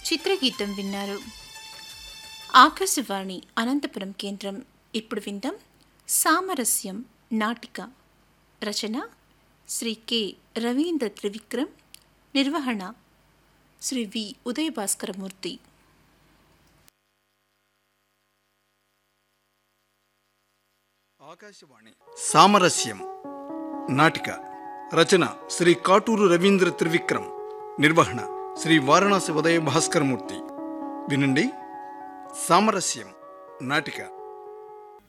చిత్రగీతం విన్నారు ఆకాశవాణి అనంతపురం కేంద్రం ఇప్పుడు విందాం సామరస్యం నాటిక రచన శ్రీ కె రవీంద్ర త్రివిక్రమ్ నిర్వహణ శ్రీ వి ఉదయ భాస్కరమూర్తి ఆకాశవాణి సామరస్యం నాటిక రచన శ్రీ కాటూరు రవీంద్ర త్రివిక్రమ్ నిర్వహణ శ్రీ వారణాసి ఉదయ భాస్కరమూర్తి వినండి సామరస్యం నాటిక